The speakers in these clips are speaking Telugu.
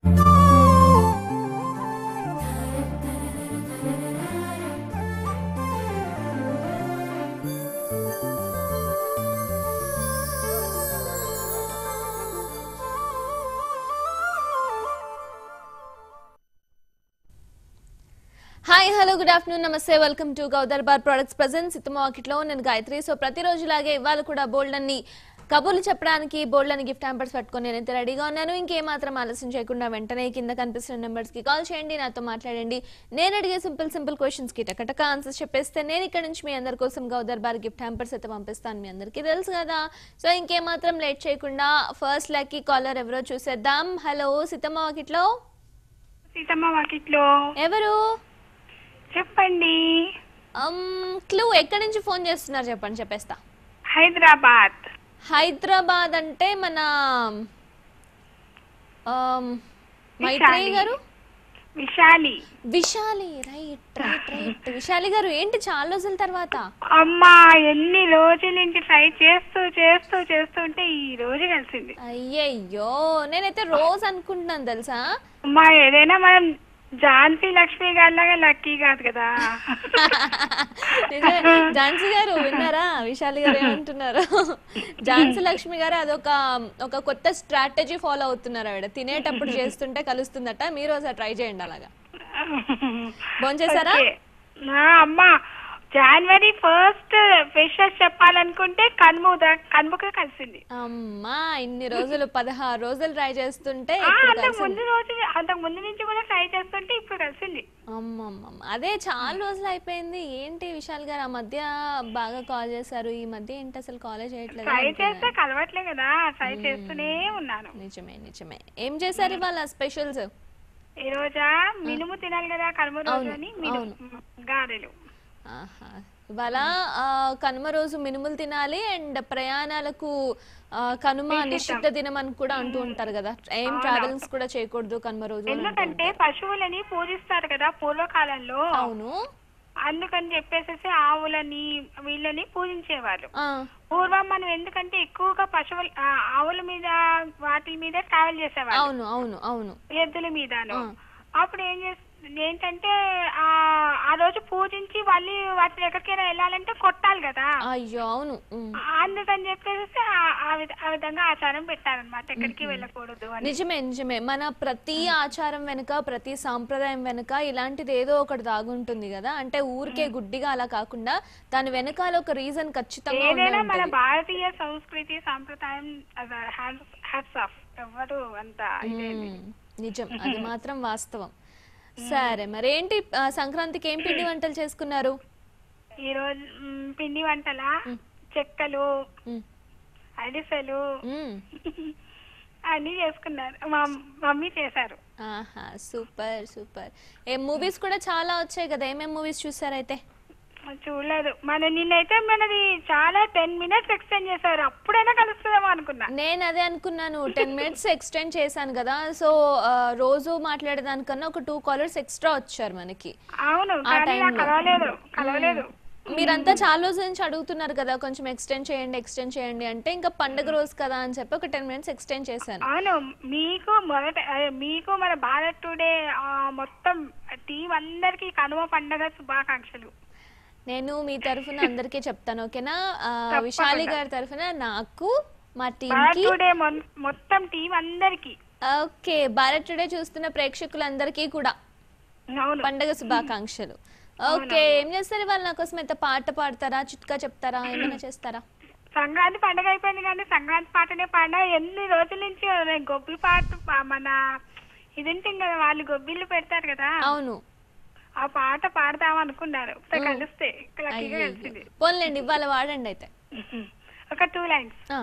Hi hello good afternoon namaste welcome to Gaudarbar products present సిత్తమ మార్కెట్లో నేను గాయత్రి సో ప్రతిరోజులాగే ఇవాళ కూడా బోల్డ్ అన్ని కబుర్లు చెప్పడానికి బోల్డ్ అని గిఫ్ట్ హ్యాంపర్స్ పట్టుకొని నేనైతే రెడీగా ఉన్నాను ఇంకేమాత్రం ఆలస్యం చేయకుండా వెంటనే కింద కనిపిస్తున్న నెంబర్స్ కి కాల్ చేయండి నాతో మాట్లాడండి నేను అడిగే సింపుల్ సింపుల్ క్వశ్చన్స్ కి టకటక ఆన్సర్స్ చెప్పేస్తే నేను ఇక్కడ నుంచి మీ అందరి కోసం గౌదర్బార్ గిఫ్ట్ హ్యాంపర్స్ అయితే పంపిస్తాను మీ అందరికీ తెలుసు కదా సో ఇంకేమాత్రం లేట్ చేయకుండా ఫస్ట్ లక్కీ కాలర్ ఎవరో చూసేద్దాం హలో సిత్తమ్మ వాకిట్లో సీతమ్మ వాకిట్లో ఎవరు చెప్పండి క్లూ ఎక్కడి నుంచి ఫోన్ చేస్తున్నారు చెప్పండి చెప్పేస్తా హైదరాబాద్ హైదరాబాద్ అంటే మన ఆమ్, మైత్రేయి విశాలి. గారు Vishali Vishali right right right Vishali గారు ఏంటి చాలా రోజుల తర్వాత అమ్మా ఎన్ని రోజుల నుంచి ట్రై చేస్తూ చేస్తూ చేస్తుంటే ఈ రోజు కలిసింది అయ్యయ్యో నేనైతే రోజు అనుకుంటున్నాను తెలుసా అమ్మా ఏదైనా మనం ఝాన్సీ లక్ష్మి గారిలాగా లక్కీ కాదు కదా నిజమే. ఝాన్సీ గారు విన్నారా విశాలి గారు ఏమంటున్నారు ఝాన్సీ లక్ష్మి గారు అదొక ఒక కొత్త స్ట్రాటజీ ఫాలో అవుతున్నారు ఆవిడ తినేటప్పుడు చేస్తుంటే కలుస్తుందట మీరు ఒకసారి ట్రై చేయండి అలాగా భోంచేశారా ఓకే. నా అమ్మా జనవరి ఫస్ట్ ఫ్రెషర్స్ చెప్పాలనుకుంటే కనుము ద- కనుముక కలిసింది అమ్మా ఇన్ని రోజులు పదహారు రోజులు ట్రై చేస్తుంటే ఆ, ఇప్పుడు అంతకు కలిసింది ముందు రోజు అంతకు ముందు నుంచి కూడా ట్రై చేస్తుంటే ఇప్పుడు కలిసింది అమ్మమ్మమ్మ అదే చాలా రోజులు అయిపోయింది ఏంటి విశాల్ గారు ఆ మధ్య బాగా కాల్ చేశారు ఈ మధ్య ఏంటి అసలు కాలేజ్ చేయట్లేదు ట్రై చేస్తే కలవట్లే కదా ట్రై చేస్తూనే ఉన్నాను నిజమే నిజమే ఏం చేశారు ఇవాళ స్పెషల్స్ ఈ రోజా మినుము తినాలి కదా కనుమ రోజు అవును, అని మినుము గారెలు ఆహా ఇవాళ ఆ, కనుమ రోజు మినుములు తినాలి అండ్ ప్రయాణాలకు ఆ, కనుమ నిశ్చిత దినం అని కూడా అంటూ ఉంటారు కదా ఏం ట్రావెలింగ్స్ కూడా చేయకూడదు కనుమ రోజు అని అంటూ ఎందుకంటే పశువులని పూజిస్తారు కదా పూర్వకాలంలో అవును అందుకని చెప్పేసి ఆవులని వీళ్ళని పూజించేవారు ఆ, పూర్వం మనం ఎందుకంటే ఎక్కువగా పశువులు ఆ, ఆవుల మీద వాటి మీద ట్రావెల్ చేసేవారు అవును అవును అవును ఎద్దుల మీదను ఆ. అప్పుడు ఏం చేస్ ఏంటంటే ఆ ఆ రోజు పూజించి మళ్ళీ వాటిని ఎక్కడికైనా వెళ్ళాలంటే కొట్టాలి కదా అయ్యో అవును ఉమ్. అందుకని చెప్పేసి ఆ- ఆ విధ- ఆ విధంగా ఆచారం పెట్టారనమాట ఎక్కడికి వెళ్ళకూడదు అని నిజమే నిజమే మన ప్రతి ఆచారం వెనుక ప్రతి సాంప్రదాయం వెనుక ఇలాంటిది ఏదో ఒకటి దాగుంటుంది కదా అంటే ఊరికే గుడ్డిగా అలా కాకుండా దాని వెనకాల ఒక రీజన్ ఖచ్చితంగా ఉండే ఏదైనా మన ఉంటుంది. భారతీయ సంస్కృతి సాంప్రదాయం హ్యాట్స్ ఆఫ్ ఎవరు అంత ఇదేంటి ఉమ్, నిజం అది మాత్రం వాస్తవం సరే మరి ఏంటి ఆ, సంక్రాంతికి ఏం పిండి వంటలు చేసుకున్నారు ఈ రోజు మ్, పిండి వంటల చెక్కలు ఉమ్, అరిసెలు ఉమ్. అన్ని చేసుకున్నారు మా మమ్మీ చేశారు ఆహా సూపర్ సూపర్ ఏ మూవీస్ కూడా చాలా వచ్చాయి కదా ఏమేం మూవీస్ చూసారైతే చూడలేదు మన నిన్నైతే మనది చాలా టెన్ మినిట్స్ ఎక్స్టెండ్ చేశారు అప్పుడైనా కలుస్తుందేమో అనుకున్నా నేను అదే అనుకున్నాను టెన్ మినిట్స్ ఎక్స్టెండ్ చేశాను కదా సో ఆ, రోజు మాట్లాడేదానికన్నా ఒక టూ కాలర్స్ ఎక్స్ట్రా వచ్చారు మనకి అవును ఆ కానీ నాకు టైంలో. కలవలేదు కలవలేదు మీరంతా చాలా రోజుల నుంచి అడుగుతున్నారు కదా కొంచెం ఎక్స్టెండ్ చేయండి ఎక్స్టెండ్ చేయండి అంటే ఇంకా పండగ రోజు కదా అని చెప్పి ఒక టెన్ మినిట్స్ ఎక్స్టెండ్ చేశాను అవును మీకు మొదట అదే, మీకు మన భారత్ టుడే ఆ, మొత్తం టీం అందరికి కనుమ పండగ శుభాకాంక్షలు నేను మీ తరఫున అందరికీ చెప్తాను ఓకేనా ఆ, తప్పకుండా. విశాలి గారి తరఫున నాకు మా టీం భారత్ కి టుడే మొన్- మొత్తం టీం అందరికి ఓకే భారత్ టుడే చూస్తున్న ప్రేక్షకులందరికీ కూడా అవును పండగ శుభాకాంక్షలు ఓకే ఏం చేస్తారు ఇవాళ నా కోసం అయితే పాట పాడతారా చిట్కా చెప్తారా ఏమైనా చేస్తారా సంక్రాంతి పండగ అయిపోయింది కానీ సంక్రాంతి పాటనే పాడినా ఎన్ని రోజుల నుంచి నేను గొబ్బి పాట పా- మన ఇది ఉంటుంది కదా వాళ్ళు గొబ్బిళ్ళు పెడతారు కదా అవును ఆ పాట పాడదాం అనుకున్నారు ఒకసారి ఉమ్. కలిస్తే లక్కీగా అయ్యయ్యో. కలిసింది పోన్లేండి ఇవాళ వాడండి అయితే ఒక టూ లైన్స్ ఆ,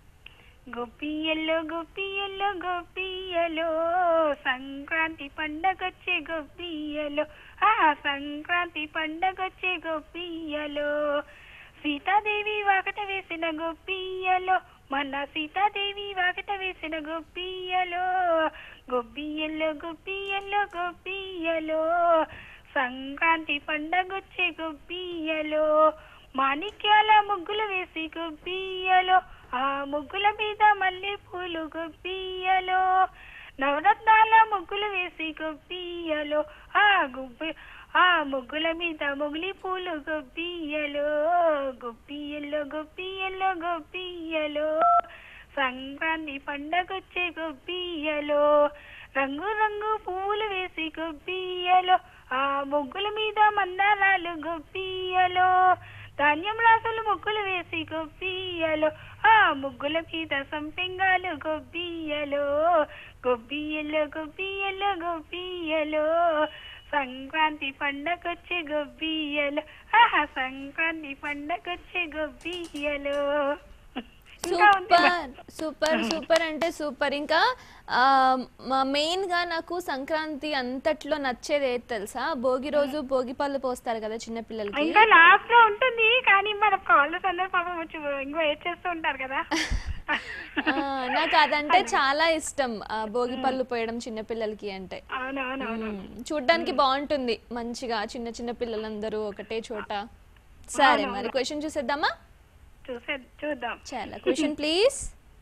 గొప్పియల్లో గొప్పియల్లో గొప్పియలో సంక్రాంతి పండగొచ్చే గొప్పియలో ఆ సంక్రాంతి పండగొచ్చే గొప్పియలో సీతాదేవి వాకట వేసిన గొప్పియలో మన సీతాదేవి వాకట వేసిన గొప్పియలో గొబ్బియల్లో గొప్పియల్లో గొప్పియలో సంక్రాంతి పండగొచ్చే గొప్పియలో మాణిక్యాల ముగ్గులు వేసి గొప్పియలో ఆ ముగ్గుల మీద మల్లె పూలు గొప్పియలో నవరత్నాల ముగ్గులు వేసి గొబ్బియలో ఆ గుబ్బి ఆ ముగ్గుల మీద మొగిలి పూలు గొబ్బియలో గొబ్బియలో గొబ్బియలో గొబ్బియలో సంక్రాంతి పండగొచ్చే గొబ్బియలో రంగు రంగు పువ్వులు వేసి గొబ్బియలో ఆ ముగ్గుల మీద మందారాలు గొబ్బియలో ధాన్యం రాసులు ముగ్గులు వేసి గొబ్బియలో ఆ ముగ్గుల మీద సంపెంగాలు గొబ్బియలో గొబ్బియలో గొబ్బియలో గొబ్బియలో సంక్రాంతి పండగొచ్చే గొబ్బియలో ఆహా సంక్రాంతి పండగొచ్చే గొబ్బియలో ఇంకా ఉంది బా- సూపర్ సూపర్ సూపర్ అంటే సూపర్ ఇంకా మెయిన్ గా నాకు సంక్రాంతి అంతట్లో నచ్చేది ఏది తెలుసా భోగి రోజు భోగి పళ్ళు పోస్తారు కదా చిన్న పిల్లలకి ఇంకా లాస్ట్ లో ఉంటుంది కానీ మన కాళ్ళు అందరూ పాపం వచ్చి ఇంకో ఏడ్ చేస్తూ ఉంటారు కదా ఆ, నాకు అదంటే చాలా ఇష్టం ఆ, భోగి పళ్ళు పోయడం చిన్న పిల్లలకి అంటే అవునవునవును మ్మ్. చూడ్డానికి బాగుంటుంది మంచిగా చిన్న చిన్న పిల్లలందరూ ఒకటే చోట సరే మరి క్వశ్చన్ చూసేద్దామా చూసే చూద్దాం చాలా question please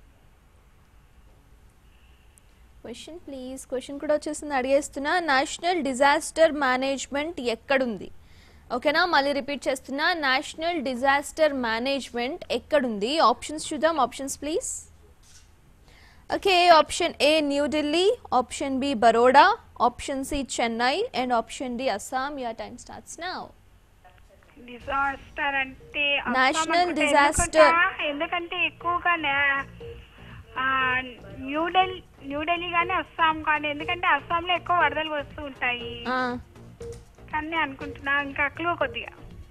question please question కూడా వచ్చేసింది అడిగేస్తున్నా నేషనల్ డిజాస్టర్ మేనేజ్మెంట్ ఎక్కడుంది ఓకేనా మళ్ళీ రిపీట్ చేస్తున్నా నేషనల్ డిజాస్టర్ మేనేజ్మెంట్ ఎక్కడుంది ఆప్షన్స్ చూద్దాం options please okay option A New Delhi option B Baroda option C Chennai and option D Assam your time starts now disaster అంటే అస్సాం National అనుకుంటా. disaster. ఎందుకంటే- ఎందుకంటే ఎక్కువగా నే- ఆ, న్యూఢిల్లీ న్యూఢిల్లీ కానీ అస్సాం కానీ ఎందుకంటే అస్సాంలో ఎక్కువ వరదలు వస్తూ ఉంటాయి కానీ అనుకుంటున్నా ఇంకా క్లూ కొద్దిగా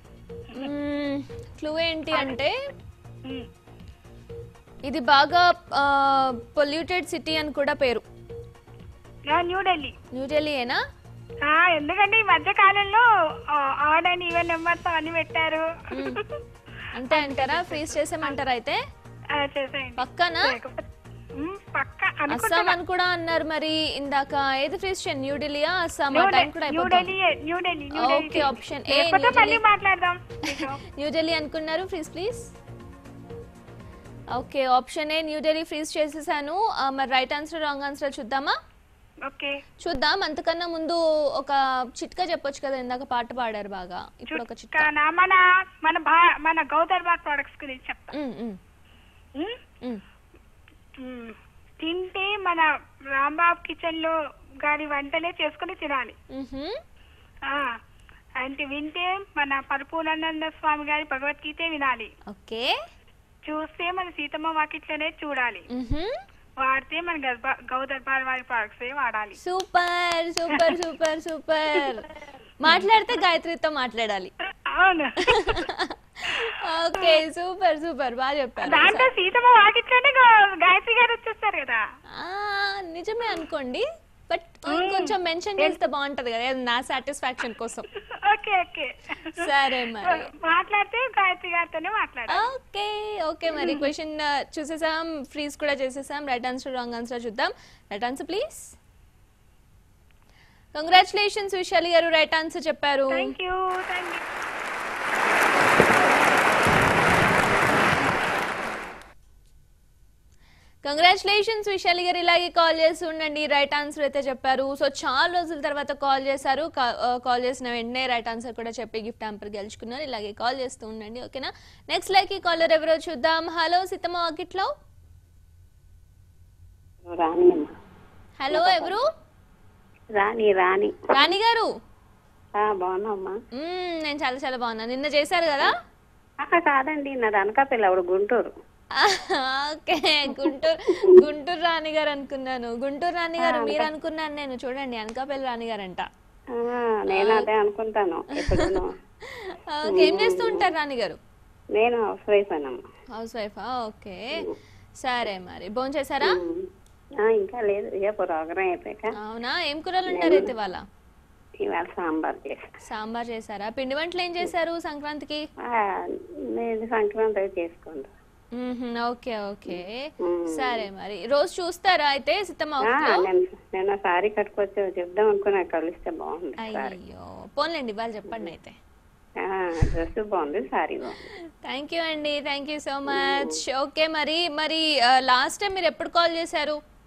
క్లూ ఏంటి అంటే ఉమ్. ఇది బాగా పొల్యూటెడ్ సిటీ అని కూడా పేరు ఆ, న్యూఢిల్లీ న్యూఢిల్లీయేనా ఆ, ఎందుకంటే ఈ మధ్య కాలంలో ఆడ్ అండ్ ఈవెన్ నెంబర్స్ అవన్నీ పెట్టారు అంటే అంటారా ఫ్రీజ్ చేసేమంటారా అయితే ఆ, చేసేయండి పక్కనా లేకపోతే ఉమ్, పక్క అస్సాం అనుకుంటున్నా అని కూడా అన్నారు మరి ఇందాక ఏది ఫ్రీజ్ చేయండి న్యూఢిల్లీయా అస్సాం ఆ న్యూఢి- టైం కూడా అయిపోతుంది New Delhi New Delhi New Delhi okay option A లేకపోతే మళ్ళీ న్యూఢిల్లీ మాట్లాడదాం మీతో. న్యూఢిల్లీ అనుకున్నారు freeze please okay option A New Delhi freeze చేసేసాను ఆ, మరి రైట్ ఆన్సర్ రాంగ్ ఆన్సర్ చూద్దామా ఓకే చూద్దాం అంతకన్నా ముందు ఒక చిట్కా చెప్పొచ్చు కదా ఇందాక పాట పాడారు బాగా ఇప్పుడు ఒక చిట్కా చుట్టానా మన మన భా మన గౌదర్బార్ ప్రొడక్ట్స్ గురించి చెప్తా ఉమ్, ఉమ్, ఉమ్? ఉమ్. ఉమ్. తింటే మన రాంబాబు కిచెన్ లో గారి వంటలే చేసుకుని తినాలి మ్హూ. ఆ అంటే వింటే మన పరిపూర్ణానంద స్వామి గారి భగవద్గీతే వినాలి ఓకే చూస్తే మన సీతమ్మ వాకిట్లోనే చూడాలి మ్హూ. వాడితే మన గర్భ- గౌదర్బార్ వారి ప్రొడక్ట్స్ వాడాలి సూపర్ సూపర్ సూపర్ సూపర్ మాట్లాడితే గాయత్రితో మాట్లాడాలి అవును ఓకే సూపర్ సూపర్ బాగా చెప్పారు దాంట్లో సీతమ్మ వాకిట్లోనే గా- గాయత్రి గారు వచ్చేస్తారు కదా ఆ, నిజమే అనుకోండి బట్ ఇంకొంచెం మెన్షన్ చేస్తే బాగుంటది కదా అది నా సాటిస్ఫాక్షన్ కోసం ఓకే ఓకే సరే మరి మాట్లాడితే గాయత్రి గారితోనే మాట్లాడాలి ఓకే ఓకే మరి క్వశ్చన్ చూసేసాం ఫ్రీజ్ కూడా చేసేసాం రైట్ ఆన్సర్ రాంగ్ ఆన్సర్ చూద్దాం right answer please congratulations Vishali గారు రైట్ ఆన్సర్ చెప్పారు thank you thank you congratulations Vishali గారు ఇలాగే కాల్ చేసి ఉండండి రైట్ ఆన్సర్ అయితే చెప్పారు సో చాలా రోజుల తర్వాత కాల్ చేశారు కాల్ చేసిన వెంటనే రైట్ ఆన్సర్ కూడా చెప్పి గిఫ్ట్ హ్యాంపర్ గెలుచుకున్నారు ఇలాగే కాల్ చేస్తూ ఉండండి ఓకేనా నెక్స్ట్ లైక్ ఈ కాలర్ ఎవరో చూద్దాం హలో సీతమ్మ వాకిట్లో రాణి అమ్మ హలో ఎవరు రాణి రాణి రాణి గారు ఆ, బాగున్నామ్మా మ్మ్, నేను చాలా చాలా బాగున్నాను నిన్న చేశారు కదా అక్క కాదండి నాది అనకాపల్లి ఆవిడ గుంటూరు ఓకే గుంటూరు గుంటూరు రాణి గారు అనుకున్నాను గుంటూరు రాణి గారు మీరు అనుకున్నాను నేను చూడండి అనకాపల్లి రాణి గారు అంట ఆ, నేను అదే అనుకుంటాను ఎప్పుడూను ఓకే ఏం చేస్తూ ఉంటారు రాణి గారు నేను హౌస్ వైఫ్ అనమ్మా హౌస్ వైఫా ఓకే సరే మరి భోజనం చేశారా ఆ, ఇంకా లేదు ఇక ప్రోగ్రాం అయిపోయాక అవునా ఏం కూరలు ఉంటారు అయితే ఇవాళ ఇవాళ సాంబార్ చేసా సాంబార్ చేశారా పిండి వంటలు ఏం చేశారు సంక్రాంతికి ఆ, నేను సంక్రాంతి అవి చేసుకుంటా మ్మ్హ్మ్, ఓకే ఓకే మ్మ్. సరే మరి రోజు చూస్తారా అయితే సీతమ్మ ఆ, ఆఫీస్లో? నేను నేను సారీ కట్టుకొచ్చి చెప్దాం అనుకున్నా కలిస్తే బాగుంది సారీ అయ్యో పోన్లేండి ఇవాళ చెప్పండి అయితే డ్రెస్ బాగుంది సారీ బాగుంది థ్యాంక్ యూ అండి thank you so much okay మరి మరి లాస్ట్ టైం మీరు ఎప్పుడు కాల్ చేశారు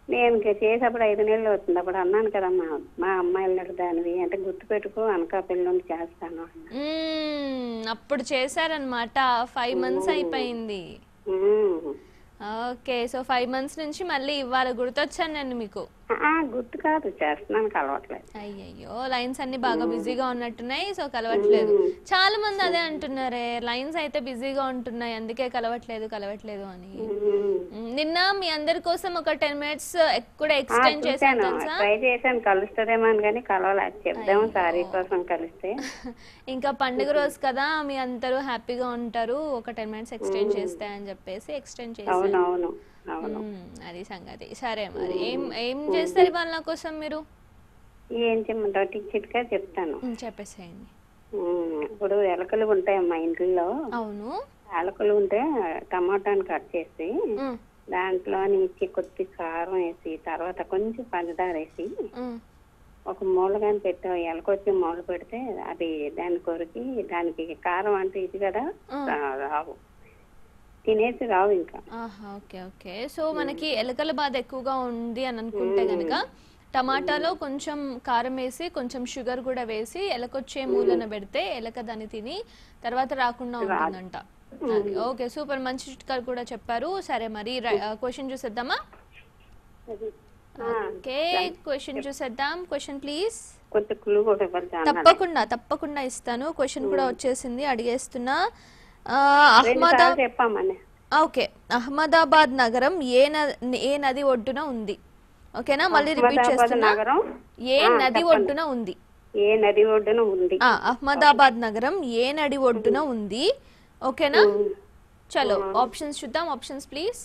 నేను ఇంక చేసేప్పుడు ఐదు నెలలు అవుతుంది అప్పుడు అన్నాను కదా మా మా అమ్మాయిలు దానివి అంటే గుర్తు పెట్టుకో అనకాపల్లి నుండి చేస్తాను అన్నా. మ్మ్, అప్పుడు చేశారనమాట ఫైవ్ మంత్స్ అయిపోయింది um. Okay so five months నుంచి మళ్ళీ ఇవాళ గుర్తొచ్చాను నేను మీకు ఆ, గుర్తు కాదు చేస్తున్నాను కలవట్లేదు అయ్యయ్యో లైన్స్ అన్ని బాగా బిజీగా ఉన్నట్టున్నాయి సో కలవట్లేదు చాలా మంది అదే అంటున్నారే లైన్స్ అయితే బిజీగా ఉంటున్నాయి అందుకే కలవట్లేదు కలవట్లేదు అని ఉమ్. మ్, నిన్న మీ అందరి కోసం ఒక టెన్ మినిట్స్ కూడా ఆ, ఎక్స్టెండ్ చేశాను చూశాను తెలుసా ట్రై చేశాను కలుస్తుందేమో అని కానీ కలవలేదు చెప్దాము సారీ కోసం కలిస్తే ఇంకా పండుగ రోజు కదా మీ అందరూ హ్యాపీగా ఉంటారు ఒక టెన్ మినిట్స్ ఎక్స్టెండ్ చేస్తే అని చెప్పేసి ఎక్స్టెండ్ చేశాను అవును అవును అవును మ్, అది సంగతి సరే మరి ఏం ఏం చేస్తారు ఇవాళ నా కోసం మీరు ఏం చెప్పమంటావు టిక్ చిట్కా చెప్తాను మ్, చెప్పేసేయండి ఉమ్, ఇప్పుడు ఎలకలు ఉంటాయి మా ఇంట్లో అవును ఎలకలు ఉంటే టమాటాని కట్ చేసి మ్, దాంట్లో నుంచి కొద్ది కారం వేసి తర్వాత కొంచెం పంచదార వేసి మ్. ఒక మూలగాని పెట్టావు ఎలకొచ్చి మూల పెడితే అది దాని కొరికి దానికి కారం అంటే ఇది కదా రా- రావు తినేసి రావు ఇంకా ఆహా ఓకే ఓకే సో మనకి ఎలకల బాధ ఎక్కువగా ఉంది అని అనుకుంటే గనక టమాటాలో కొంచెం కారం వేసి కొంచెం షుగర్ కూడా వేసి ఎలకొచ్చే మూలన పెడితే ఎలక దాన్ని తిని తర్వాత రాకుండా ఉంటుందంట అది ఓకే సూపర్ మంచి చిట్కాలు కూడా చెప్పారు సరే మరి క్వశ్చన్ చూసేద్దామా అది. ఆ, ఓకే క్వశ్చన్ చూసేద్దాం క్వశ్చన్ ప్లీజ్ కొంచెం క్లూ కూడా ఇవ్వాలి అన్నాడు తప్పకుండా తప్పకుండా ఇస్తాను క్వశ్చన్ కూడా వచ్చేసింది అడిగేస్తున్నా ఆ, అహ్మదా రెండుసార్లు చెప్పామని ఓకే అహ్మదాబాద్ నగరం ఏ న- ఏ నది ఒడ్డున ఉంది ఓకేనా మళ్ళీ రిపీట్ అహ్మదాబాద్ చేస్తున్నా నగరం ఏ నది ఒడ్డున ఉంది ఏ నది ఒడ్డున ఉంది ఆ అహ్మదాబాద్ నగరం ఏ నది ఒడ్డున ఉంది ఓకేనా చలో ఆప్షన్స్ చూద్దాం options please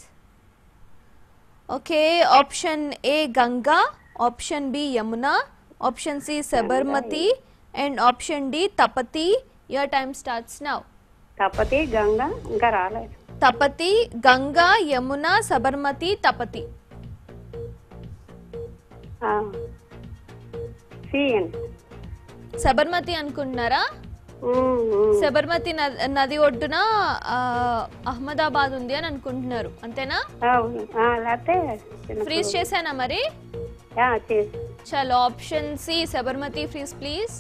okay option A Ganga option B Yamuna option C Sabarmati and option D Tapti your time starts now Tapti Ganga ఇంకా రాలేదు తపతి గంగా యమున సబర్మతి తపతి ఆ. సి అండి సబర్మతి అనుకుంటున్నారా ఉమ్, ఉమ్. సబర్మతి నద- నది ఒడ్డున ఆ, అహ్మదాబాద్ ఉంది అని అనుకుంటున్నారు అంతేనా అవును ఆ, లేకపోతే చిన్న ఫ్రీజ్ చేశానా మరి ఆ, చేసి చలో option C Sabarmati freeze please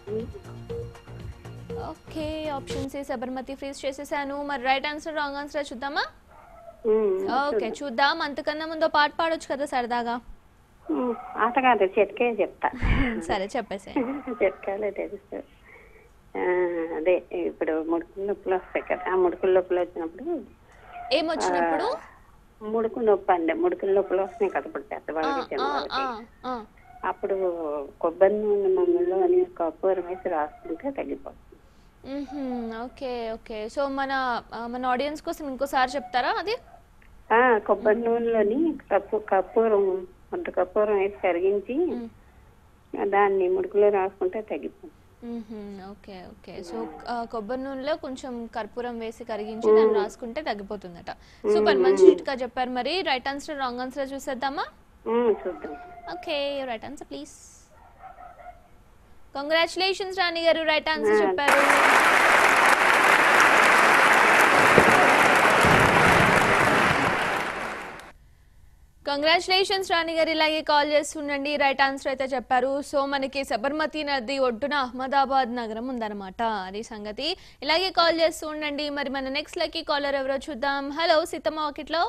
okay option C Sabarmati freeze చేసేసాను మరి రైట్ ఆన్సర్ రాంగ్ ఆన్సర్ చూద్దామా ఉమ్, ఓకే చూద్దాం అంతకన్నా ముందు పాట పాడొచ్చు కదా సరదాగా ఉమ్. ఆట కాదు చెట్కే చెప్తా సరే చెప్పేసే చెట్కాలే తెలుసు ఆ, అదే ఇప్పుడు ముడుకుల నొప్పులు వస్తాయి కదా ఆ ముడుకుల నొప్పులు వచ్చినప్పుడు ఏమొచ్చినప్పుడు ముడుకు నొప్పి అండి ముడుకుల నొప్పులు వస్తున్నాయి కదా ఇప్పుడు ఆ, పెద్దవాళ్ళకి ఆ, చిన్నవాళ్ళకి ఆ, ఆ. అప్పుడు కొబ్బరి నూనె మమ్మల్ని అని కప్పూరం వేసి రాసుకుంటే తగ్గిపోతుంది మ్మ్హ్మ్. ఓకే ఓకే సో మన ఆ, మన ఆడియన్స్ కోసం ఇంకోసారి చెప్తారా అది ఆ కొబ్బరి నూనెలోని కప్పు కప్పూరం అంత కప్పూరం వేసి కరిగించి దాన్ని ముడుకులో రాసుకుంటే తగ్గిపోతుంది మ్మ్హ్మ్. ఓకే ఓకే సో ఆ, కొబ్బరి నూనెలో కొంచెం కర్పూరం వేసి కరిగించి దాన్ని రాసుకుంటే తగ్గిపోతుందట సూపర్ మంచి చిట్కా చెప్పారు మరి రైట్ ఆన్సర్ రాంగ్ ఆన్సర్ చూసేద్దామా ఉమ్, చూద్దాం okay right answer please congratulations Rani గారు రైట్ ఆన్సర్ చెప్పారు కంగ్రాచులేషన్స్ రాణి గారు ఇలాగే కాల్ చేస్తుండండి రైట్ ఆన్సర్ అయితే చెప్పారు సో మనకి సబర్మతి నది ఒడ్డున అహ్మదాబాద్ నగరం ఉందన్నమాట అది సంగతి ఇలాగే కాల్ చేస్తూ ఉండండి మరి మన నెక్స్ట్ లక్కీ కాలర్ ఎవరో చూద్దాం హలో సీతమ్మ వాకిట్లో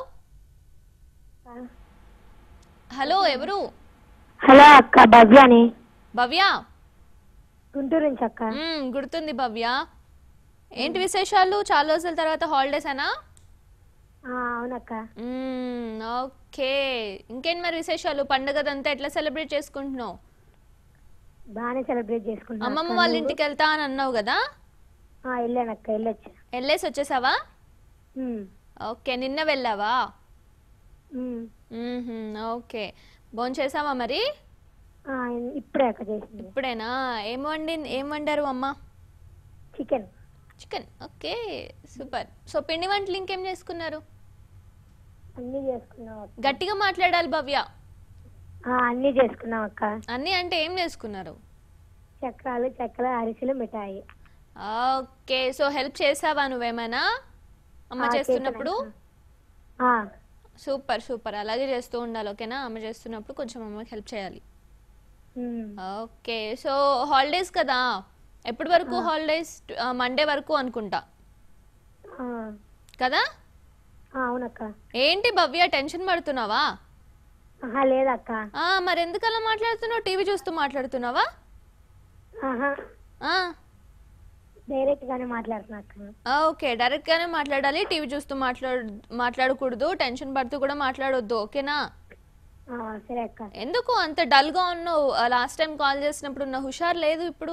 హలో ఎవరు హలో అక్క భవ్యాని భవ్య గుంటూరు నుంచి అక్క మ్మ్, గుర్తుంది భవ్య ఏంటి విశేషాలు చాలా రోజుల తర్వాత హాలిడేస్ అనా ఆ, అవునక్క మ్మ్, ఓకే ఇంకేంటి మరి విశేషాలు పండుగదంతా ఎట్లా సెలబ్రేట్ చేసుకుంటున్నావు బాగానే సెలబ్రేట్ చేసుకుంటున్నా అమ్మమ్మ వాళ్ళ ఇంటికి వెళ్తా అని అన్నావు కదా ఆ, వెళ్ళానక్క వెళ్ళొచ్చా వెళ్ళేసి వచ్చేసావా ఉమ్, ఓకే నిన్న వెళ్ళావా ఉమ్. మ్మ్హ్మ్, ఓకే భోంచేసావా చేసావా మరి ఆ, ఇప్పుడే అక్క చేసింది ఇప్పుడేనా ఏం వండి ఏం వండారు అమ్మ chicken chicken okay super so పిండి వంటలు ఇంకేం చేసుకున్నారు అన్నీ చేసుకున్నాం అక్క గట్టిగా మాట్లాడాలి భవ్య ఆ, అన్నీ చేసుకున్నాం అక్క అన్నీ అంటే ఏం చేసుకున్నారు చక్రాలు చక్కెర అరిసెలు మిఠాయి ఓకే సో హెల్ప్ చేసావా నువ్వేమైనా అమ్మ ఆ, చేస్తున్నప్పుడు చేశానక్క. ఆ, సూపర్ సూపర్ అలాగే చేస్తూ ఉండాలి ఓకేనా ఆమె చేస్తున్నప్పుడు కొంచెం అమ్మకి హెల్ప్ చేయాలి ఉమ్. ఓకే సో హాలిడేస్ కదా ఎప్పటి వరకు హాలిడేస్ మండే వరకు అనుకుంటా ఆ, కదా ఆ, అవునక్క ఏంటి భవ్య టెన్షన్ పడుతున్నావా ఆహా లేదక్క ఆ, మరి ఎందుకు అలా మాట్లాడుతున్నావు టీవీ చూస్తూ మాట్లాడుతున్నావా ఆహా ఆ, డైరెక్ట్ గానే మాట్లాడుతున్నా అక్క ఆ, ఓకే డైరెక్ట్ గానే మాట్లాడాలి టీవీ చూస్తూ మాట్లాడు మాట్లాడకూడదు టెన్షన్ పడుతూ కూడా మాట్లాడొద్దు ఓకేనా ఆ, సరే అక్క ఎందుకు అంత డల్ గా ఉన్నావు లాస్ట్ టైం కాల్ చేసినప్పుడు ఉన్న హుషారు లేదు ఇప్పుడు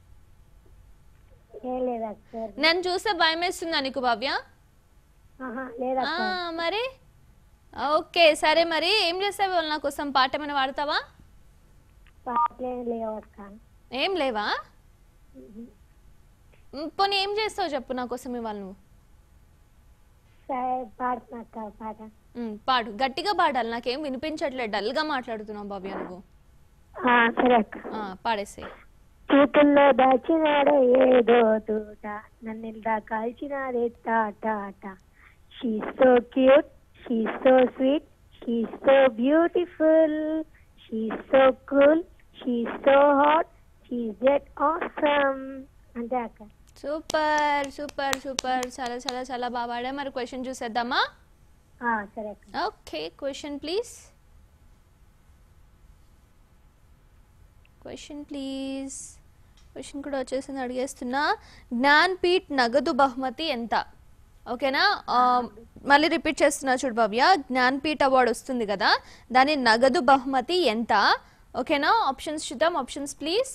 ఏం లేదక్క నన్ను చూస్తే భయం వేస్తుందా నీకు భవ్య ఆహా ఆ, లేదక్క మరి ఓకే సరే మరి ఏం చేస్తావు ఇవాళ నా కోసం పాట ఏమైనా పాడతావా పాటలేం లేవక్క ఏం లేవా మ్, పోనీ ఏం చేస్తావు చెప్పు నా కోసం ఇవాళ నువ్వు సరే పాడుతున్నా అక్క పాట మ్, పాడు గట్టిగా పాడాలి నాకేం వినిపించట్లేదు డల్ గా మాట్లాడుతున్నావు భవ్య నువ్వు ఆ, సరే అక్క ఆ, పాడేసే చూపుల్లో దాచినాడే ఏదో తోట నన్నిల్దా కాల్చినాడే టాటాట she so cute she so sweet she so beautiful she so cool she so hot she get awesome అంతే అక్క సూపర్ సూపర్ సూపర్ చాలా చాలా చాలా బాగా పాడా మరి క్వశ్చన్ చూసేద్దామా ఆ, సరే అక్క okay question please question please question కూడా వచ్చేసింది అడిగేస్తున్నా జ్ఞాన్పీఠ్ నగదు బహుమతి ఎంత ఓకేనా ఆ, మళ్ళీ రిపీట్ చేస్తున్నా చూడు భవ్య జ్ఞాన్పీఠ్ అవార్డు వస్తుంది కదా దాని నగదు బహుమతి ఎంత ఓకేనా ఆప్షన్స్ చూద్దాం ఆప్షన్స్ ప్లీజ్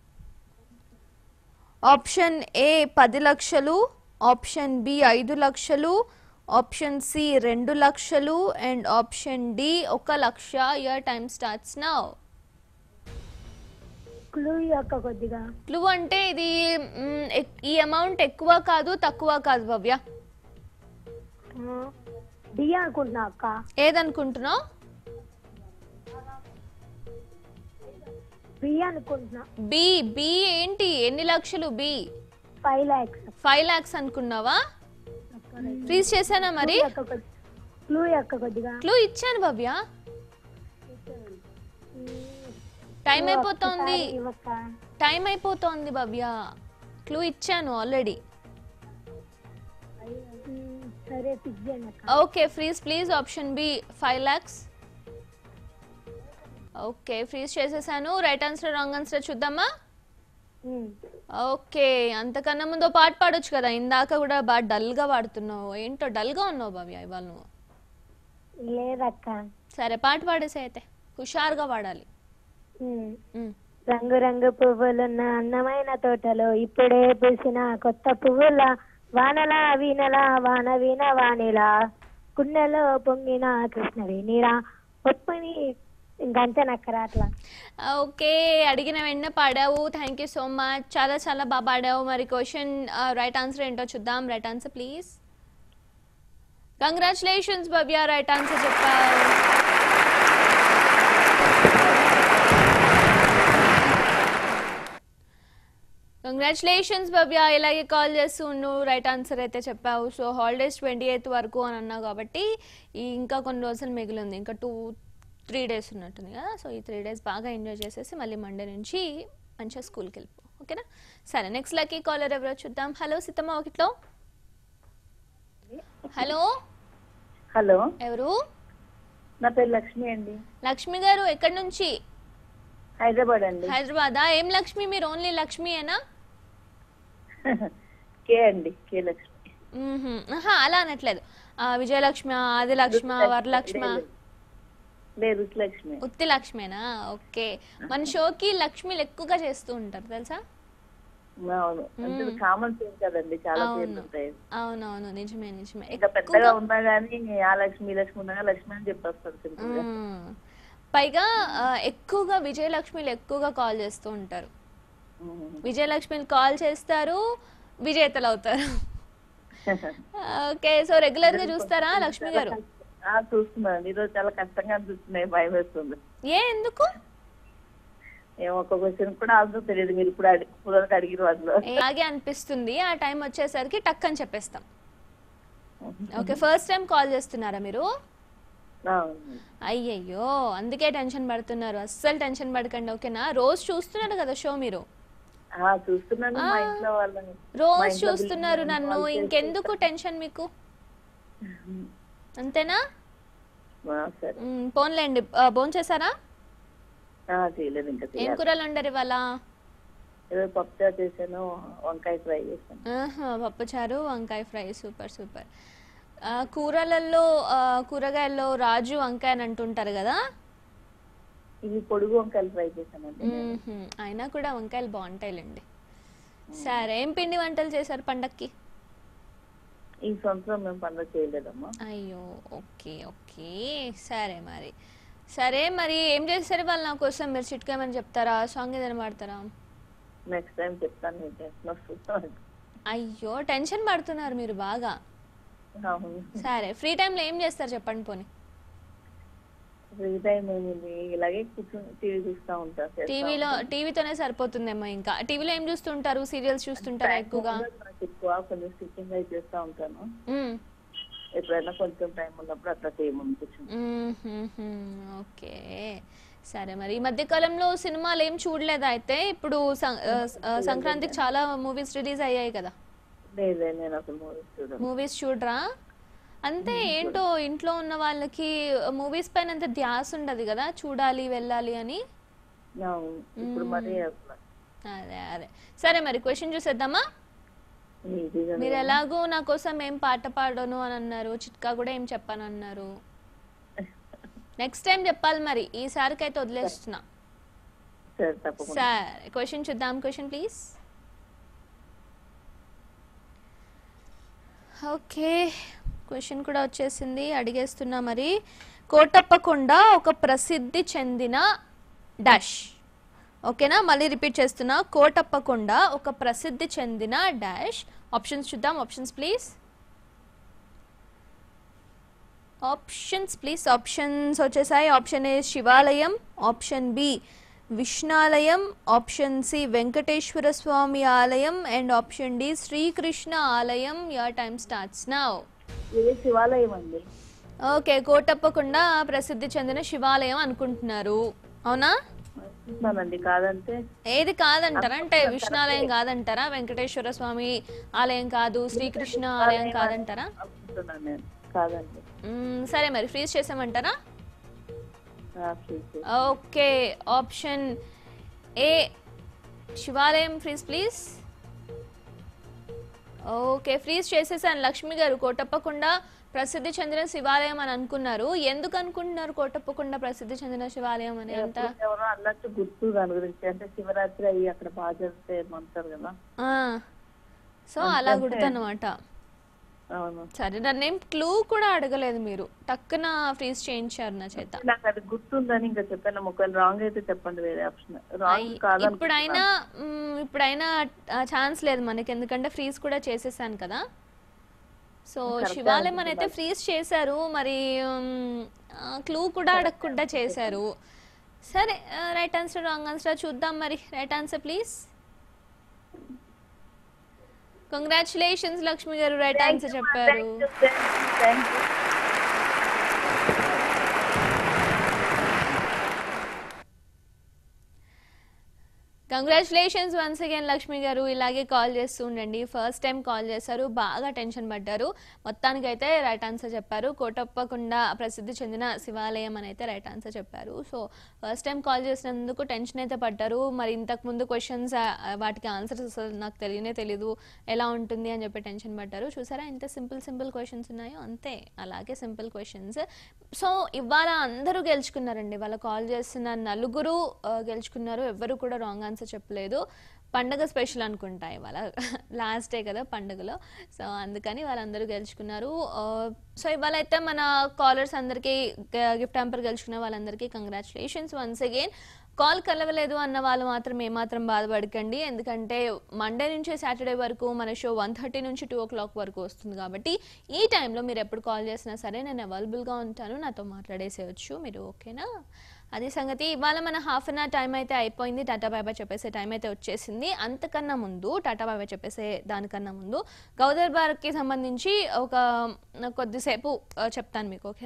ఆప్షన్ ఏ పది లక్షలు ఆప్షన్ బి ఐదు లక్షలు ఆప్షన్ సి రెండు లక్షలు అండ్ ఆప్షన్ డి ఒక lakh year time starts now clue అక్క కొద్దిగా క్లూ అంటే ఇది మ్, ఎక్- ఈ అమౌంట్ ఎక్కువ కాదు తక్కువ కాదు భవ్య డి అనుకుంటున్నా అక్క ఏదనుకుంటున్నావు బి అనుకుంటున్నా బి బి ఏంటి ఎన్ని లక్షలు B five lakhs five lakhs అనుకున్నావా ఫ్రీజ్ చేశానా మరి క్లూ అక్క కొద్దిగా క్లూ ఇచ్చాను భవ్య టైం అయిపోతోంది ఇవ్వక్క టైం అయిపోతోంది భవ్య క్లూ ఇచ్చాను ఆల్రెడీ మ్మ్, సరే ఫిక్స్ చేయండి అక్క okay freeze please option B five lakhs okay freeze చేసేసాను రైట్ ఆన్సర్ రాంగ్ ఆన్సర్ చూద్దామా మ్మ్. ఓకే అంతకన్నా ముందు ఓ పాట పాడొచ్చు కదా ఇందాక కూడా బాగా డల్గా పాడుతున్నావు ఏంటో డల్గా ఉన్నావు భవ్య ఇవాళ నువ్వు లేదక్క సరే పాట పాడేసే అయితే హుషారుగా పాడాలి మ్మ్. ఉమ్. రంగు రంగు పువ్వులున్న అందమైన తోటలో ఇప్పుడే పూసిన కొత్త పువ్వుల వానలా వీనలా వాన వీణ వాణిలా కుండలో పొంగిన కృష్ణవేణిరా ఒప్పుని ఇంకంతేనక్కరా అట్లా ఓకే అడిగిన వెంటనే పాడావు థ్యాంక్ యూ సో మచ్ చాలా చాలా బాగా పాడావు మరి క్వశ్చన్ రైట్ ఆన్సర్ ఏంటో చూద్దాం right answer please congratulations Bhavya right answer చెప్పావు కంగ్రాచులేషన్స్ భవ్య ఇలాగే కాల్ చేస్తూ నువ్వు రైట్ ఆన్సర్ అయితే చెప్పావు సో హాలిడేస్ ట్వంటీ ఎయిత్ వరకు అని అన్నావు కాబట్టి ఈ ఇంకా కొన్ని రోజులు మిగిలింది ఇంకా టూ త్రీ డేస్ ఉన్నట్టుంది కదా సో ఈ త్రీ డేస్ బాగా ఎంజాయ్ చేసేసి మళ్ళీ మండే నుంచి మంచిగా స్కూల్కి వెళ్ళిపో ఓకేనా సరే నెక్స్ట్ లక్కీ కాలర్ ఎవరో చూద్దాం హలో సీతమ్మ ఒకటిలో హలో హలో ఎవరు నా పేరు లక్ష్మి అండి లక్ష్మి గారు ఎక్కడి నుంచి హైదరాబాద్ అండి హైదరాబాదా ఏం లక్ష్మి మీరు ఓన్లీ లక్ష్మీయేనా కే అండి కే లక్ష్మి మ్మ్హ్మ్. ఆహా, అలా అనట్లేదు ఆ, విజయలక్ష్మి ఆదిలక్ష్మి వరలక్ష్మి లేదు లక్ష్మి ఉత్తి లక్ష్మేనా ఓకే మన షోకి లక్ష్మిలు ఎక్కువగా చేస్తూ ఉంటారు తెలుసా అవును అంటే కామన్ సేమ్ కదండి చాలా అవును. పేర్లు ఉంటాయి అవునవును నిజమే నిజమే ఇంకా పెద్దగా ఉన్నా గానీ ఆ లక్ష్మి ఈ లక్ష్మి ఉన్నా గానీ లక్ష్మి అని చెప్పేస్తారు సింపుల్ గా మ్మ్. పైగా ఆ, ఎక్కువగా విజయలక్ష్మిలు ఎక్కువగా కాల్ చేస్తూ ఉంటారు ఉమ్. విజయలక్ష్మిలు కాల్ చేస్తారు విజేతలు అవుతారు ఓకే సో రెగ్యులర్ గా చూస్తారా లక్ష్మి గారు ఆ చూస్తున్నాను ఈరోజు చాలా కష్టంగా అనిపిస్తున్నాయి భయం వేస్తుంది ఏ ఎందుకు ఏమో ఒక క్వశ్చన్ కూడా ఆన్సర్ తెలియదు మీరు ఇప్పుడు అడి పురానికి అడిగిన వాళ్ళు అలాగే అనిపిస్తుంది ఆ టైం వచ్చేసరికి టక్ అని చెప్పేస్తాం ఓకే ఫస్ట్ టైం కాల్ చేస్తున్నారా మీరు అవును. అయ్యయ్యో అందుకే టెన్షన్ పడుతున్నారు అస్సలు టెన్షన్ పడకండి ఓకేనా రోజు చూస్తున్నారు కదా షో మీరు ఆ, చూస్తున్నాను మా ఇంట్లో వాళ్ళని మా రోజు ఇంట్లో చూస్తున్నారు బిల్డింగ్ నన్ను వాళ్ళు ఇంకెందుకు టెన్షన్ మీకు అంతేనా ఆ, సరే మ్, పోన్లేండి భోన్ చేశారా ఆ, చేయలేదు ఇంకా ఏం చేయాలి కూరలు వండారు ఇవాళ ఏదో పప్పుచారు చేశాను వంకాయ ఫ్రై చేశాను ఆహా, పప్పుచారు వంకాయ ఫ్రై సూపర్ సూపర్ ఆ, కూరలలో ఆ, కూరగాయల్లో రాజు వంకాయ అని అంటుంటారు కదా ఇవి పొడుగు వంకాయలు ఫ్రై చేశానండి మ్మ్హ్మ్. అయినా కూడా వంకాయలు బాగుంటాయిలేండి సరే ఏం పిండి వంటలు చేశారు పండక్కి ఈ సంవత్సరం మేము పండుగ చేయలేదమ్మా అయ్యో ఓకే ఓకే సరే మరి సరే మరి ఏం చేస్తారు వాళ్ళు నా కోసం మీరు చిట్కేమని చెప్తారా సాంగ్ ఏదైనా పాడతారా నెక్స్ట్ టైం చెప్తాను నేను చేస్తున్నా అయ్యో టెన్షన్ పడుతున్నారు మీరు బాగా అవును సరే ఫ్రీ టైంలో ఏం చేస్తారు చెప్పండి పోనీ ఫ్రీ టైం ఏమింది ఇలాగే కూర్చొని టీవీ చూస్తూ ఉంటా చేస్తా టీవీలో ఉంటాను. టీవీతోనే సరిపోతుందేమో ఇంకా టీవీలో ఏం చూస్తుంటారు సీరియల్స్ చూస్తుంటారా టైం ఎక్కువగా ఉండదు నాకు ఎక్కువ కొంచెం స్టిచ్చింగ్ అయి చేస్తూ ఉంటాను మ్మ్. ఎప్పుడైనా కొంచెం టైం ఉన్నప్పుడు అట్లా చేయమని కూర్చుంటాను మ్మ్హ్మ్. ఓకే సరే మరి ఈ మధ్య కాలంలో సినిమాలు ఏం చూడలేదా అయితే ఇప్పుడు సం- ఆ, ఆ, సంక్రాంతికి చాలా మూవీస్ రిలీజ్ అయ్యాయి కదా లేదే నేను అసలు మూవీస్ చూడను మూవీస్ చూడరా అంతే ఏంటో ఇంట్లో ఉన్న వాళ్ళకి మూవీస్ పైన అంత ధ్యాస ఉండదు కదా చూడాలి వెళ్ళాలి అని అవును. ఇప్పుడు మరి అసలు అదే అదే సరే మరి క్వశ్చన్ చూసేద్దామా ఈజీగా మీరు ఎలాగో నా కోసం ఏం పాట పాడను అని అన్నారు చిట్కా కూడా ఏం చెప్పాను అన్నారు నెక్స్ట్ టైం చెప్పాలి మరి ఈసారికి అయితే వదిలేస్తున్నా సరే తప్పకుండా సరే క్వశ్చన్ చూద్దాం క్వశ్చన్ ప్లీజ్ ఓకే క్వశ్చన్ కూడా వచ్చేసింది అడిగేస్తున్నా మరి కోటప్పకొండ ఒక ప్రసిద్ధి చెందిన డాష్ ఓకేనా మళ్ళీ రిపీట్ చేస్తున్నా కోటప్పకొండ ఒక ప్రసిద్ధి చెందిన డాష్ ఆప్షన్స్ చూద్దాం options please options please options వచ్చేసాయి ఆప్షన్ ఏ శివాలయం ఆప్షన్ బి విష్ణాలయం ఆప్షన్ సి వెంకటేశ్వర స్వామి ఆలయం అండ్ ఆప్షన్ డి శ్రీకృష్ణ ఆలయం యర్ టైమ్ స్టార్ట్స్ నౌ ఇది శివాలయం అండి ఓకే కోటప్పకొండ ప్రసిద్ధి చెందిన శివాలయం అనుకుంటున్నారు అవునా అనుకుంటున్నానండి కాదంటే ఏది కాదంటారా అంటే విష్ణాలయం కాదంటారా వెంకటేశ్వర స్వామి ఆలయం కాదు శ్రీకృష్ణ ఆలయం కాదంటారా అనుకుంటున్నాను నేను కాదండి మ్మ్, సరే మరి ఫ్రీజ్ చేసామంటారా ఆ, please. ఓకే ఆప్షన్ ఏ శివాలయం ఫ్రీజ్ ప్లీజ్ ఓకే ఫ్రీజ్ చేసేసాను లక్ష్మి గారు కోటప్పకొండ ప్రసిద్ధి చెందిన శివాలయం అని అనుకున్నారు ఎందుకు అనుకుంటున్నారు కోటప్పకొండ ప్రసిద్ధి చెందిన శివాలయం అని అంత ఎవరో అన్నట్టు గుర్తు దాని గురించి అంటే శివరాత్రి అయ్యి అక్కడ బాగా జరిగితే అంటారు కదా సో అలా గుర్తనమాట అవును సరే నన్నేం క్లూ కూడా అడగలేదు మీరు టక్కున ఫ్రీజ్ చేయించారు నా చేత నాకు అది గుర్తుందని ఇంకా చెప్పాను ఒకవేళ రాంగ్ అయితే చెప్పండి వేరే ఆప్షన్ రాంగ్ అయ్- కాదు ఇప్పుడైనా మ్, ఇప్పుడైనా ఛాన్స్ లేదు మనకి ఎందుకంటే ఫ్రీజ్ కూడా చేసేసాను కదా సో శివాలయం అని అయితే ఫ్రీజ్ చేశారు మరి క్లూ కూడా అడగకుండా చేశారు సరే రైట్ ఆన్సర్ రాంగ్ ఆన్సర్ చూద్దాం మరి right answer please congratulations Lakshmi గారు రైట్ ఆన్సర్ చెప్పారు thank you congratulations once again Lakshmi గారు ఇలాగే కాల్ చేస్తూ ఉండండి ఫస్ట్ టైం కాల్ చేశారు బాగా టెన్షన్ పడ్డారు మొత్తానికైతే రైట్ ఆన్సర్ చెప్పారు కోటప్పకొండ ప్రసిద్ధి చెందిన శివాలయం అని అయితే రైట్ ఆన్సర్ చెప్పారు సో ఫస్ట్ టైం కాల్ చేసినందుకు టెన్షన్ అయితే పడ్డారు మరి ఇంతకు ముందు క్వశ్చన్స్ వాటికి ఆన్సర్స్ అసలు నాకు తెలియనే తెలీదు ఎలా ఉంటుంది అని చెప్పి టెన్షన్ పడ్డారు చూసారా ఎంత సింపుల్ సింపుల్ క్వశ్చన్స్ ఉన్నాయో అంతే అలాగే సింపుల్ క్వశ్చన్స్ సో ఇవాళ అందరూ గెలుచుకున్నారండి వాళ్ళ కాల్ చేస్తున్న నలుగురు ఆ, గెలుచుకున్నారు ఎవ్వరు కూడా రాంగ్ ఆన్సర్ చెప్పలేదు పండగ స్పెషల్ అనుకుంటా ఇవాళ లాస్ట్ డే కదా పండుగలో సో అందుకని వాళ్ళందరూ గెలుచుకున్నారు ఆ, సో ఇవాళ అయితే మన కాలర్స్ అందరికీ గిఫ్ట్ హ్యాంపర్ గెలుచుకున్న వాళ్ళందరికీ కంగ్రాచులేషన్స్ వన్స్ అగైన్ కాల్ కలవలేదు అన్న వాళ్ళు మాత్రం ఏమాత్రం బాధపడకండి ఎందుకంటే మండే నుంచి సాటర్డే వరకు మన షో వన్ థర్టీ నుంచి టూ ఓ క్లాక్ వరకు వస్తుంది కాబట్టి ఈ టైంలో మీరు ఎప్పుడు కాల్ చేసినా సరే నేను అవైలబుల్గా ఉంటాను నాతో మాట్లాడేసేయచ్చు మీరు ఓకేనా అది సంగతి ఇవాళ మన హాఫ్ అన్ అవర్ టైం అయితే అయిపోయింది టాటా బాయ్ బాయ్ చెప్పేసే టైం అయితే వచ్చేసింది అంతకన్నా ముందు టాటా బాయ్ బాయ్ చెప్పేసే దానికన్నా ముందు గౌదర్ బార్కి సంబంధించి ఒక కొద్దిసేపు ఆ, చెప్తాను మీకు ఓకేనా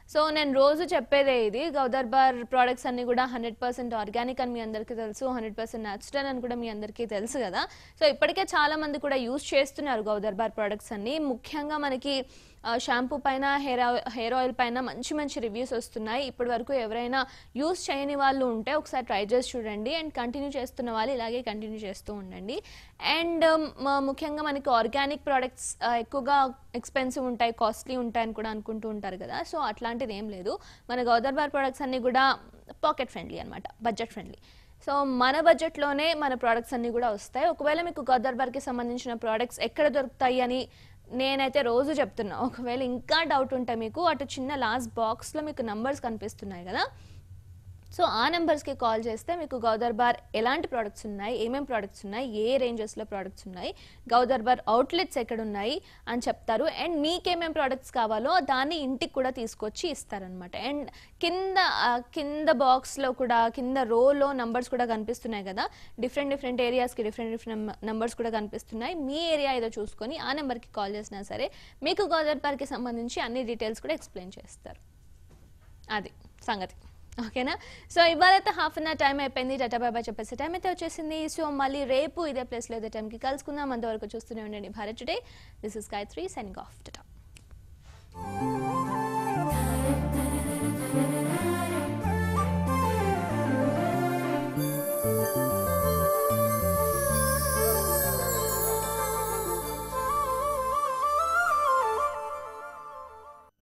సో నేను రోజు చెప్పేదే ఇది గౌదర్బార్ ప్రోడక్ట్స్ అన్ని కూడా హండ్రెడ్ పర్సెంట్ ఆర్గానిక్ అని మీ అందరికీ తెలుసు హండ్రెడ్ పర్సెంట్ న్యాచురల్ అని కూడా మీ అందరికీ తెలుసు కదా సో ఇప్పటికే చాలా మంది కూడా యూస్ చేస్తున్నారు గౌదర్బార్ ప్రోడక్ట్స్ అన్ని ముఖ్యంగా మనకి షాంపూ పైన హెయిర్ హెయిర్ ఆయిల్ పైన మంచి మంచి రివ్యూస్ వస్తున్నాయి ఇప్పటి వరకు ఎవరైనా యూస్ చేయని వాళ్ళు ఉంటే ఒకసారి ట్రై చేసి చూడండి అండ్ కంటిన్యూ చేస్తున్న వాళ్ళు ఇలాగే కంటిన్యూ చేస్తూ ఉండండి అండ్ ముఖ్యంగా మనకి ఆర్గానిక్ ప్రోడక్ట్స్ ఎక్కువగా ఎక్స్పెన్సివ్ ఉంటాయి కాస్ట్లీ ఉంటాయని కూడా అనుకుంటూ ఉంటారు కదా సో అట్లాంటిది ఏం లేదు మన గౌదర్బార్ ప్రోడక్ట్స్ అన్నీ కూడా పాకెట్ ఫ్రెండ్లీ అనమాట బడ్జెట్ ఫ్రెండ్లీ సో మన బడ్జెట్లోనే మన ప్రోడక్ట్స్ అన్నీ కూడా వస్తాయి ఒకవేళ మీకు గోదర్బార్కి సంబంధించిన ప్రోడక్ట్స్ ఎక్కడ దొరుకుతాయి అని నేనైతే రోజు చెప్తున్నా ఒకవేళ ఇంకా డౌట్ ఉంటే మీకు అటు చిన్న లాస్ట్ బాక్స్లో మీకు నంబర్స్ కనిపిస్తున్నాయి కదా సో ఆ నెంబర్స్కి కాల్ చేస్తే మీకు గౌదర్బార్ ఎలాంటి ప్రోడక్ట్స్ ఉన్నాయి ఏమేం ప్రోడక్ట్స్ ఉన్నాయి ఏ రేంజెస్లో ప్రోడక్ట్స్ ఉన్నాయి గౌదర్బార్ అవుట్లెట్స్ ఎక్కడ ఉన్నాయి అని చెప్తారు అండ్ మీకేమేం ప్రోడక్ట్స్ కావాలో దాన్ని ఇంటికి కూడా తీసుకొచ్చి ఇస్తారనమాట అండ్ కింద ఆ, కింద బాక్స్లో కూడా కింద రోలో నంబర్స్ కూడా కనిపిస్తున్నాయి కదా డిఫరెంట్ డిఫరెంట్ ఏరియాస్కి డిఫరెంట్ డిఫరెంట్ నంబర్స్ కూడా కనిపిస్తున్నాయి మీ ఏరియా ఏదో చూసుకొని ఆ నెంబర్కి కాల్ చేసినా సరే మీకు గౌదర్బార్కి సంబంధించి అన్ని డీటెయిల్స్ కూడా ఎక్స్ప్లెయిన్ చేస్తారు అది సంగతి ఓకేనా సో ఇవాళైతే హాఫ్ అన్ అవర్ టైం అయిపోయింది టాటా బాబా చెప్పేసి టైం అయితే వచ్చేసింది సో మళ్ళీ రేపు ఇదే ప్లేస్లో ఇదే టైంకి కలుసుకుందాం అంతవరకు చూస్తూనే ఉండండి Bharat today this is Gayatri signing off Tata